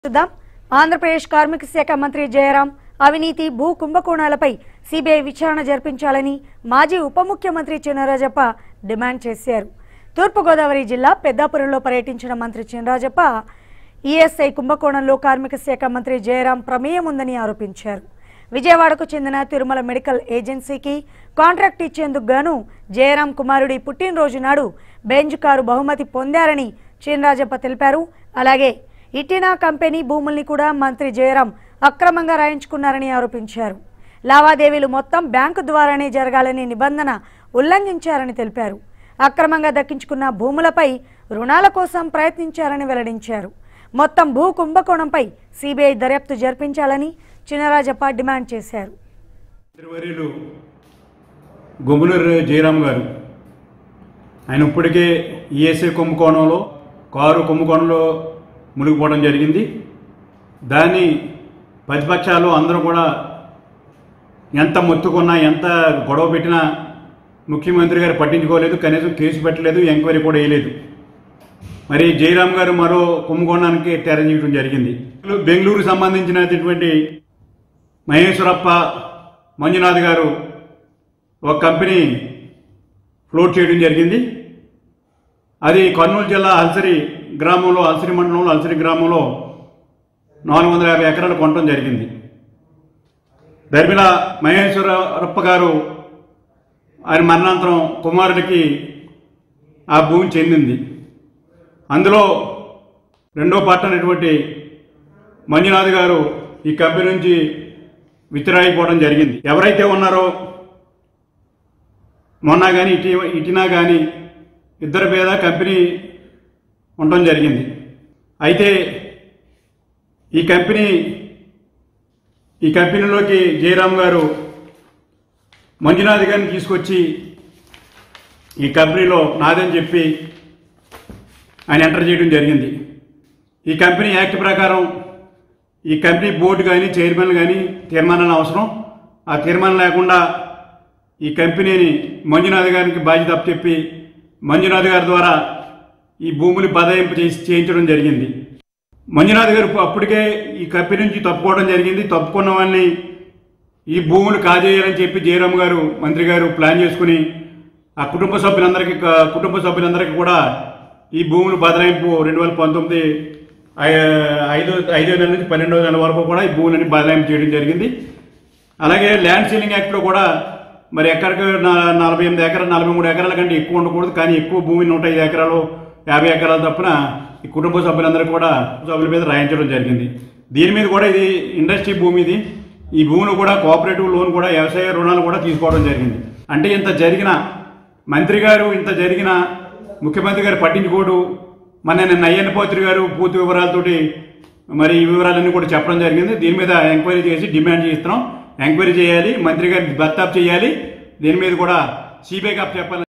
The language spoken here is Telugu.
చూద్దాం ఆంధ్రప్రదేశ్ కార్మిక శాఖ మంత్రి జయరాం అవినీతి భూ కుంభకోణాలపై సిబిఐ విచారణ జరిపించాలని మాజీ ఉప ముఖ్యమంత్రి చినరాజప్ప డిమాండ్ చేశారు తూర్పుగోదావరి జిల్లా పెద్దాపురంలో పర్యటించిన మంత్రి చినరాజప్ప ఈఎస్ఐ కుంభకోణంలో కార్మిక శాఖ మంత్రి జయరాం ప్రమేయం ఉందని ఆరోపించారు విజయవాడకు చెందిన తిరుమల మెడికల్ ఏజెన్సీకి కాంట్రాక్ట్ ఇచ్చేందుకు గాను జయరాం కుమారుడి పుట్టినరోజు నాడు బెంజ్ కారు బహుమతి పొందారని చినరాజప్ప తెలిపారు అలాగే ఇటినా కంపెనీ భూముల్ని కూడా మంత్రి జయరాం అక్రమంగా రాయించుకున్నారని ఆరోపించారు లావాదేవీలు మొత్తం బ్యాంకు ద్వారానే జరగాలని నిబంధన ఉల్లంఘించారని తెలిపారు అక్రమంగా దక్కించుకున్న భూములపై రుణాల కోసం ప్రయత్నించారని వెల్లడించారు మొత్తం భూ కుంభకోణంపై సిబిఐ దర్యాప్తు జరిపించాలని చినరాజప్ప డిమాండ్ చేశారు మంత్రివర్యులు గుమ్మనూరు జయరామ్ గారు ఆయన ఇప్పటికే ఈఎస్ఐ కుంభకోణంలో కారు కుంభకోణంలో మునిగిపోవడం జరిగింది దాన్ని ప్రతిపక్షాలు అందరూ కూడా ఎంత మొత్తుకున్నా ఎంత గొడవ పెట్టినా ముఖ్యమంత్రి గారు పట్టించుకోలేదు కనీసం కేసు పెట్టలేదు ఎంక్వైరీ కూడా వేయలేదు మరి జయరామ్ గారు మరో కుంభకోణానికి తెరచేయడం జరిగింది బెంగళూరుకు సంబంధించినటువంటి మహేశ్వరప్ప మంజునాథ్ గారు ఒక కంపెనీ ఫ్లోట్ చేయడం జరిగింది అది కర్నూలు జిల్లా అల్సరి గ్రామంలో అల్సరి మండలంలో అల్సరి గ్రామంలో నాలుగు వందల యాభై ఎకరాలు కొనడం జరిగింది ధర్మిల మహేశ్వరప్ప గారు ఆయన మరణాంతరం కుమారుడికి ఆ భూమి చెందింది అందులో రెండో పార్ట్ అనేటువంటి మంజునాథ్ గారు ఈ కంపెనీ నుంచి విత్తిరాయిపోవడం జరిగింది ఎవరైతే ఉన్నారో మొన్న కానీ ఇటీ ఇటీనా కానీ ఇద్దరి మీద కంపెనీ ఉండడం జరిగింది అయితే ఈ కంపెనీ ఈ కంపెనీలోకి జయరామ్ గారు మంజునాథ్ గారిని తీసుకొచ్చి ఈ కంపెనీలో నాదని చెప్పి ఆయన ఎంటర్ చేయడం జరిగింది ఈ కంపెనీ యాక్ట్ ప్రకారం ఈ కంపెనీ బోర్డు కానీ చైర్మన్ కానీ తీర్మానాలు అవసరం ఆ తీర్మానం లేకుండా ఈ కంపెనీని మంజునాథ్ గారికి బాధ్యత అప్పచెప్పి మంజునాథ్ గారి ద్వారా ఈ భూములు బదాయింపు చేసి చేయించడం జరిగింది మంజునాథ్ గారు అప్పటికే ఈ కంపెనీ నుంచి తప్పుకోవడం జరిగింది తప్పుకున్న వాళ్ళని ఈ భూములు కాజేయాలని చెప్పి జయరామ్ గారు మంత్రి గారు ప్లాన్ చేసుకుని ఆ కుటుంబ సభ్యులందరికీ కుటుంబ సభ్యులందరికీ కూడా ఈ భూములు బదలాయింపు రెండు వేల పంతొమ్మిది ఐ- ఐదో ఐదో నెల నుంచి పన్నెండో నెల వరకు కూడా ఈ భూములని బదలాయింపు చేయడం జరిగింది అలాగే ల్యాండ్ సీలింగ్ యాక్ట్లో కూడా మరి ఎకరకు నా- నలభై ఎనిమిది ఎకరాలు నలభై మూడు ఎకరాల కంటే ఎక్కువ ఉండకూడదు కానీ ఎక్కువ భూమి నూట ఐదు ఎకరాలు యాభై ఎకరాలు తప్పున ఈ కుటుంబ సభ్యులందరూ కూడా సభ్యుల మీద రాయించడం జరిగింది దీని మీద కూడా ఇది ఇండస్ట్రీ భూమి ఇది ఈ భూమిని కూడా కోఆపరేటివ్ లోన్ కూడా వ్యవసాయ రుణాలు కూడా తీసుకోవడం జరిగింది అంటే ఇంత జరిగిన మంత్రి గారు ఇంత జరిగిన ముఖ్యమంత్రి గారు పట్టించుకోడు మన నిన్న అయ్యన్న పోత్రి గారు పూర్తి వివరాలతోటి మరి ఈ వివరాలన్నీ కూడా చెప్పడం జరిగింది దీని మీద ఎంక్వైరీ చేసి డిమాండ్ చేస్తున్నాం ఎంక్వైరీ చేయాలి మంత్రి గారిని బర్తాప్ చేయాలి దీని మీద కూడా సిబిఐ కప్ చెప్పాలి